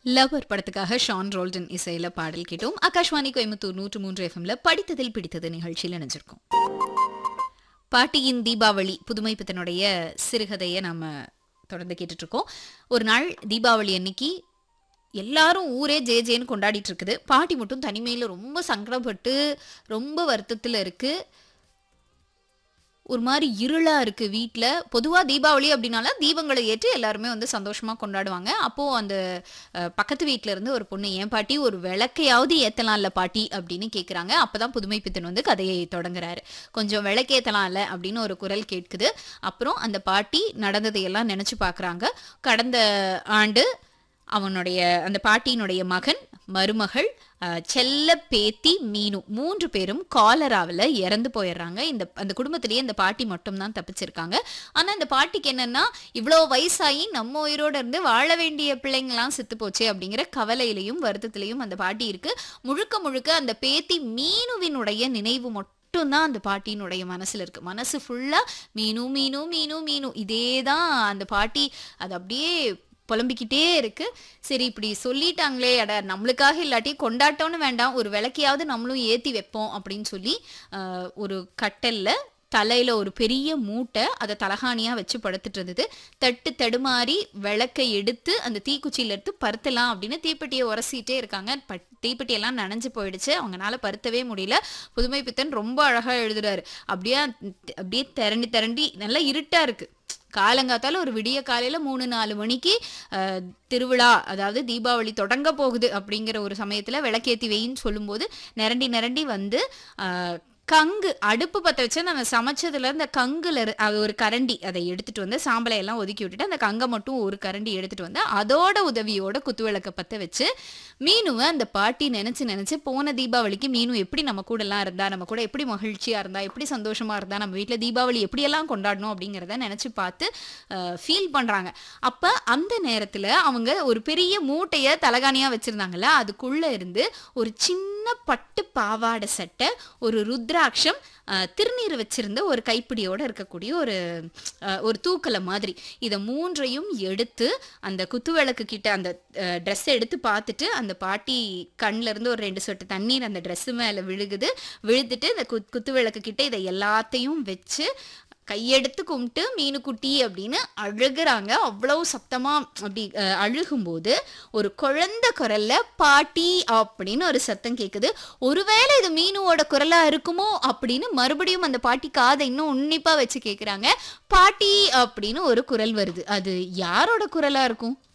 lower படத்துக்காக Shawn Roldan இசையில பாடல் கேட்டோம் ஆகாஷ்வாணி கோயம்புத்தூர் நூற்று மூன்று எஃப்எம்ல படித்ததில் பிடித்தது நிகழ்ச்சியில் நினைஞ்சிருக்கோம் பாட்டியின் தீபாவளி புதுமை பித்தனுடைய சிறுகதையை நாம தொடர்ந்து கேட்டுட்டு இருக்கோம் ஒரு நாள் தீபாவளி அன்னைக்கு எல்லாரும் ஊரே ஜே ஜேன்னு கொண்டாடிட்டு இருக்குது பாட்டி மட்டும் தனிமையில ரொம்ப சங்கடப்பட்டு ரொம்ப வருத்தத்துல இருக்கு ஒரு மாதிரி இருளா இருக்கு வீட்ல பொதுவா தீபாவளி அப்படின்னால தீபங்களை ஏற்றி எல்லாருமே வந்து சந்தோஷமா கொண்டாடுவாங்க அப்போ அந்த அஹ், பக்கத்து வீட்ல இருந்து ஒரு பொண்ணு ஏன் பாட்டி ஒரு விளக்கையாவது ஏத்தலாம்ல பாட்டி அப்படின்னு கேக்குறாங்க அப்பதான் புதுமை பித்தன் வந்து கதையை தொடங்குறாரு கொஞ்சம் விளக்கேத்தலாம்ல அப்படின்னு ஒரு குரல் கேட்குது அப்புறம் அந்த பாட்டி நடந்ததையெல்லாம் நினைச்சு பார்க்கறாங்க கடந்த ஆண்டு அவனுடைய அந்த பாட்டியினுடைய மகன் மருமகள் அஹ், செல்ல பேத்தி மீனு மூன்று பேரும் காலராவில் இறந்து போயிடுறாங்க இந்த அந்த குடும்பத்திலேயே இந்த பாட்டி மட்டும்தான் தப்பிச்சிருக்காங்க ஆனால் இந்த பாட்டிக்கு என்னன்னா இவ்வளோ வயசாகி நம்ம உயிரோட இருந்து வாழ வேண்டிய பிள்ளைங்களாம் செத்து போச்சே அப்படிங்கிற கவலையிலையும் வருத்தத்திலையும் அந்த பாட்டி இருக்கு முழுக்க முழுக்க அந்த பேத்தி மீனுவினுடைய நினைவு மட்டும் மட்டும்தான் அந்த பாட்டியினுடைய மனசுல இருக்கு மனசு ஃபுல்லா மீனு மீனு மீனு மீனு இதே தான் அந்த பாட்டி அது அப்படியே புலம்பிக்கிட்டே இருக்கு சரி இப்படி சொல்லிட்டாங்களே அட நம்மளுக்காக இல்லாட்டி கொண்டாட்டம்னு வேண்டாம் ஒரு விளக்கையாவது நம்மளும் ஏத்தி வைப்போம் அப்படின்னு சொல்லி ஆஹ், ஒரு கட்டல்ல தலையில ஒரு பெரிய மூட்டை அதை தலகாணியா வச்சு படுத்துட்டு இருந்தது தட்டு தடுமாறி விளக்கை எடுத்து அந்த தீக்குச்சியில எடுத்து பருத்தலாம் அப்படின்னு தீப்பெட்டியை உரசிட்டே இருக்காங்க பட் தீப்பெட்டியெல்லாம் நனைஞ்சு போயிடுச்சு அவங்கனால பருத்தவே முடியல புதுமை பித்தன் ரொம்ப அழகா எழுதுறாரு அப்படியே அப்படியே திரண்டி திரண்டி நல்லா இருட்டா இருக்கு காலங்காத்தால ஒரு விடிய காலையில மூணு நாலு மணிக்கு அஹ், திருவிழா அதாவது தீபாவளி தொடங்க போகுது அப்படிங்கிற ஒரு சமயத்துல விளக்கேத்தி வெயின்னு சொல்லும்போது நிரண்டி நிரண்டி வந்து அஹ், கங்கு அடுப்பு பற்ற வச்சு நம்ம சமைச்சதுல இந்த கங்குல இரு- அது ஒரு கரண்டி அதை எடுத்துட்டு வந்து சாம்பலை எல்லாம் ஒதுக்கி விட்டுட்டு அந்த கங்கை மட்டும் ஒரு கரண்டி எடுத்துட்டு வந்து அதோட உதவியோட குத்துவிளக்க பத்த வச்சு மீனுவை அந்த பாட்டி நினைச்சு நினைச்சு போன தீபாவளிக்கு மீனு எப்படி நம்ம கூட எல்லாம் இருந்தா நம்ம கூட எப்படி மகிழ்ச்சியா இருந்தா எப்படி சந்தோஷமா இருந்தா நம்ம வீட்ல தீபாவளி எப்படியெல்லாம் கொண்டாடணும் அப்படிங்கிறத நினைச்சு பார்த்து ஃபீல் பண்றாங்க அப்ப அந்த நேரத்துல அவங்க ஒரு பெரிய மூட்டைய தலகாணியா வச்சிருந்தாங்கல்ல அதுக்குள்ள இருந்து ஒரு சின்ன பட்டு பாவாடை சட்டை ஒரு ருத்ராட்சம் அஹ், திருநீர் வச்சிருந்த ஒரு கைப்பிடியோட இருக்கக்கூடிய ஒரு அஹ், ஒரு தூக்கலை மாதிரி இதை மூன்றையும் எடுத்து அந்த குத்துவிளக்கு கிட்ட அந்த ட்ரெஸ் எடுத்து பார்த்துட்டு அந்த பாட்டி கண்ணுல இருந்து ஒரு ரெண்டு சொட்டு தண்ணீர் அந்த Dress மேல விழுகுது விழுந்துட்டு இந்த குத் குத்துவிளக்கு கிட்ட இதை எல்லாத்தையும் வச்சு கையெடுத்து கும்பிட்டு மீனுக்குட்டி அப்படின்னு அழுகுறாங்க அவ்வளவு சத்தமா அப்படி அஹ், அழுகும்போது ஒரு குழந்தை குரல்ல பாட்டி அப்படின்னு ஒரு சத்தம் கேக்குது ஒருவேளை இது மீனுவோட குரலா இருக்குமோ அப்படின்னு மறுபடியும் அந்த பாட்டி காதை இன்னும் உன்னிப்பா வச்சு கேக்குறாங்க பாட்டி அப்படின்னு ஒரு குரல் வருது அது யாரோட குரலா இருக்கும்